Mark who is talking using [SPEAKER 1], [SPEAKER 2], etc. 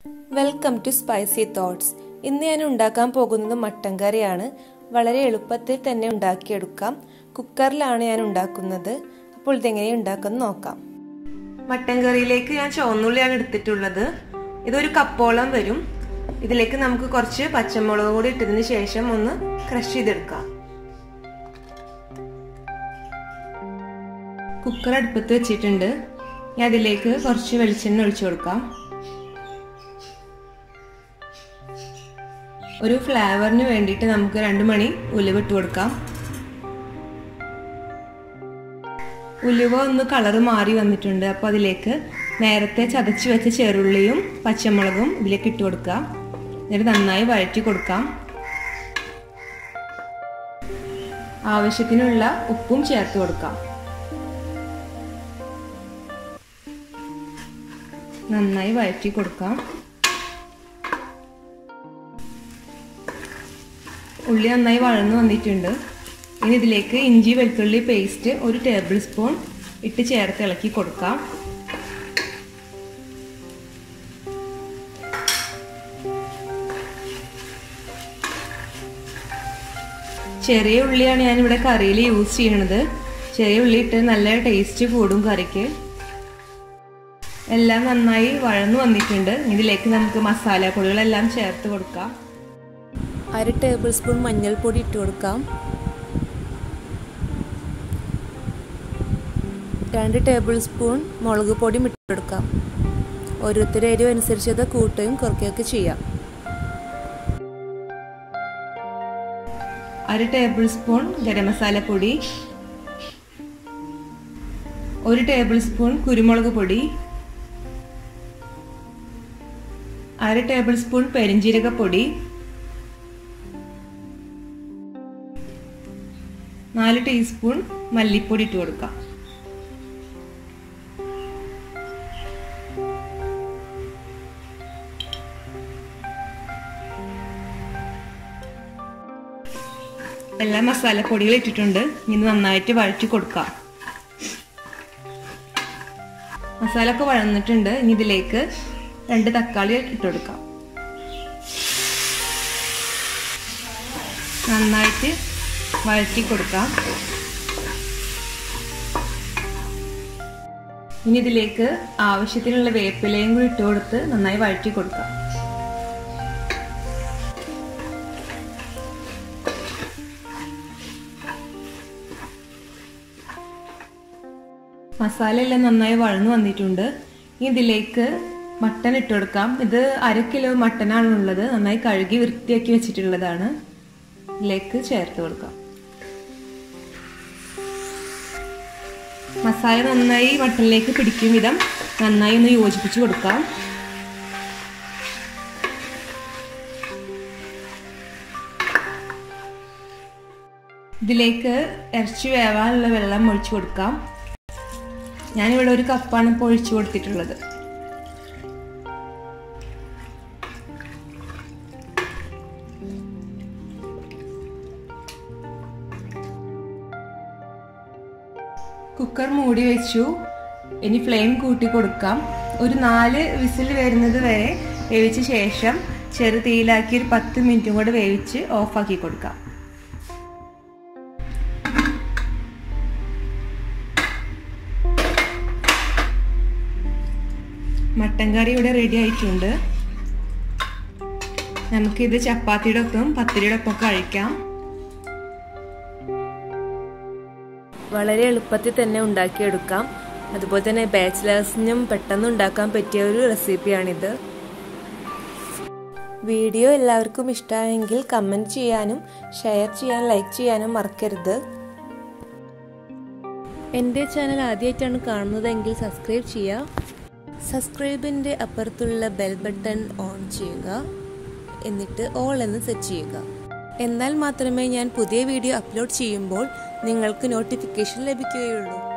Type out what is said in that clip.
[SPEAKER 1] welcome to spicy thoughts ഇന്ന് ഞാൻ ഉണ്ടാക്കാൻ പോകുന്നത് മട്ടൻ കറിയാണ് വളരെ എളുപ്പത്തിൽ തന്നെ ഉണ്ടാക്കിയെടുക്കാം കുക്കറിലാണ് ഞാൻ ഉണ്ടാക്കുന്നത് അപ്പോൾ ഇതെങ്ങനെ ഉണ്ടാക്കുന്നത് നോക്കാം മട്ടൻ കറിയിലേക്ക് ഞാൻ ചുവന്നുള്ളിയാണ് എടുത്തിട്ടുള്ളത് ഇതൊരു കപ്പോളം വരും ഇതിലേക്ക് നമുക്ക് കുറച്ച് പച്ചമുളക് കൂടി ഇട്ടതിന് ശേഷം ഒന്ന് ക്രഷ് ചെയ്തെടുക്കാം കുക്കർ അടുപ്പത്ത് വെച്ചിട്ടുണ്ട് ഞാൻ അതിലേക്ക് കുറച്ച് വെളിച്ചെണ്ണ ഒഴിച്ചു കൊടുക്കാം ഒരു ഫ്ലേവറിന് വേണ്ടിയിട്ട് നമുക്ക് രണ്ട് മണി ഉലുവ ഇട്ട് കൊടുക്കാം ഉലുവ ഒന്ന് കളറ് മാറി വന്നിട്ടുണ്ട് അപ്പോൾ അതിലേക്ക് നേരത്തെ ചതച്ച് വെച്ച ചെറുള്ളിയും പച്ചമുളകും ഇതിലേക്ക് ഇട്ട് കൊടുക്കാം എന്നിട്ട് നന്നായി വഴറ്റി കൊടുക്കാം ആവശ്യത്തിനുള്ള ഉപ്പും ചേർത്ത് കൊടുക്കാം നന്നായി വഴറ്റി കൊടുക്കാം ഉള്ളി നന്നായി വഴന്നു വന്നിട്ടുണ്ട് ഇനി ഇതിലേക്ക് ഇഞ്ചി വെളുത്തുള്ളി പേസ്റ്റ് ഒരു ടേബിൾ സ്പൂൺ ഇട്ട് ചേർത്ത് ഇളക്കി കൊടുക്കാം ചെറിയ ഉള്ളിയാണ് ഞാൻ ഇവിടെ കറിയിൽ യൂസ് ചെയ്യണത് ചെറിയ ഉള്ളി ഇട്ട് നല്ല ടേസ്റ്റ് കൂടും കറിക്ക് എല്ലാം നന്നായി വഴന്നു വന്നിട്ടുണ്ട് ഇതിലേക്ക് നമുക്ക് മസാലപ്പൊടികളെല്ലാം ചേർത്ത് കൊടുക്കാം
[SPEAKER 2] അര ടേബിൾ സ്പൂൺ മഞ്ഞൾപ്പൊടി ഇട്ട് കൊടുക്കാം രണ്ട് ടേബിൾ സ്പൂൺ മുളക് പൊടിയും ഇട്ടെടുക്കാം ഓരോരുത്തരുടെ എരിവ് അനുസരിച്ച് അത് കൂട്ടുകയും കുറയ്ക്കുകയൊക്കെ ചെയ്യാം
[SPEAKER 1] അര ടേബിൾ സ്പൂൺ ഗരം മസാല പൊടി ഒരു ടേബിൾ സ്പൂൺ കുരുമുളക് പൊടി അര ടേബിൾ സ്പൂൺ പെരിഞ്ജീരക പൊടി നാല് ടീസ്പൂൺ മല്ലിപ്പൊടി ഇട്ട് കൊടുക്കാം എല്ലാ മസാലപ്പൊടികൾ ഇട്ടിട്ടുണ്ട് ഇനി നന്നായിട്ട് വഴറ്റി കൊടുക്കാം മസാല ഒക്കെ വഴന്നിട്ടുണ്ട് ഇനി ഇതിലേക്ക് രണ്ട് തക്കാളി ഇട്ട് കൊടുക്കാം നന്നായിട്ട് വഴറ്റി കൊടുക്കാം ഇനി ഇതിലേക്ക് ആവശ്യത്തിനുള്ള വേപ്പിലയും കൂടി ഇട്ട് കൊടുത്ത് നന്നായി വഴറ്റി കൊടുക്കാം മസാല എല്ലാം നന്നായി വഴന്നു വന്നിട്ടുണ്ട് ഇനി ഇതിലേക്ക് മട്ടൻ ഇട്ട് കൊടുക്കാം ഇത് അര കിലോ മട്ടനാണ് ഉള്ളത് നന്നായി കഴുകി വൃത്തിയാക്കി വെച്ചിട്ടുള്ളതാണ് ഇതിലേക്ക് ചേർത്ത് കൊടുക്കാം മസാല നന്നായി മട്ടനിലേക്ക് പിടിക്കും വിധം നന്നായി ഒന്ന് യോജിപ്പിച്ച് കൊടുക്കാം ഇതിലേക്ക് ഇറച്ചി വേവാനുള്ള വെള്ളം ഒഴിച്ചു കൊടുക്കാം ഞാനിവിടെ ഒരു കപ്പാണ് ഇപ്പോൾ ഒഴിച്ചു കൊടുത്തിട്ടുള്ളത് കുക്കർ മൂടി വെച്ചു ഇനി ഫ്ലെയിം കൂട്ടി കൊടുക്കാം ഒരു നാല് വിസിൽ വരുന്നത് വരെ വേവിച്ച ശേഷം ചെറു തീയിലാക്കി ഒരു പത്ത് മിനിറ്റും കൂടെ വേവിച്ച് ഓഫാക്കി കൊടുക്കാം മട്ടൻ കറി ഇവിടെ റെഡി ആയിട്ടുണ്ട് നമുക്കിത് ചപ്പാത്തിയുടെ ഒപ്പം പത്തിരിയുടെ ഒപ്പം കഴിക്കാം
[SPEAKER 2] വളരെ എളുപ്പത്തിൽ തന്നെ ഉണ്ടാക്കിയെടുക്കാം അതുപോലെ തന്നെ ബാച്ചിലേഴ്സിനും പെട്ടെന്ന് ഉണ്ടാക്കാൻ പറ്റിയ ഒരു റെസിപ്പിയാണിത് വീഡിയോ എല്ലാവർക്കും ഇഷ്ടമായെങ്കിൽ കമൻറ്റ് ചെയ്യാനും ഷെയർ ചെയ്യാൻ ലൈക്ക് ചെയ്യാനും മറക്കരുത് എൻ്റെ ചാനൽ ആദ്യമായിട്ടാണ് കാണുന്നതെങ്കിൽ സബ്സ്ക്രൈബ് ചെയ്യുക സബ്സ്ക്രൈബിൻ്റെ അപ്പുറത്തുള്ള ബെൽ ബട്ടൺ ഓൺ ചെയ്യുക എന്നിട്ട് ഓൾ എന്ന് സെറ്റ് ചെയ്യുക എന്നാൽ മാത്രമേ ഞാൻ പുതിയ വീഡിയോ അപ്ലോഡ് ചെയ്യുമ്പോൾ നിങ്ങൾക്ക് നോട്ടിഫിക്കേഷൻ ലഭിക്കുകയുള്ളൂ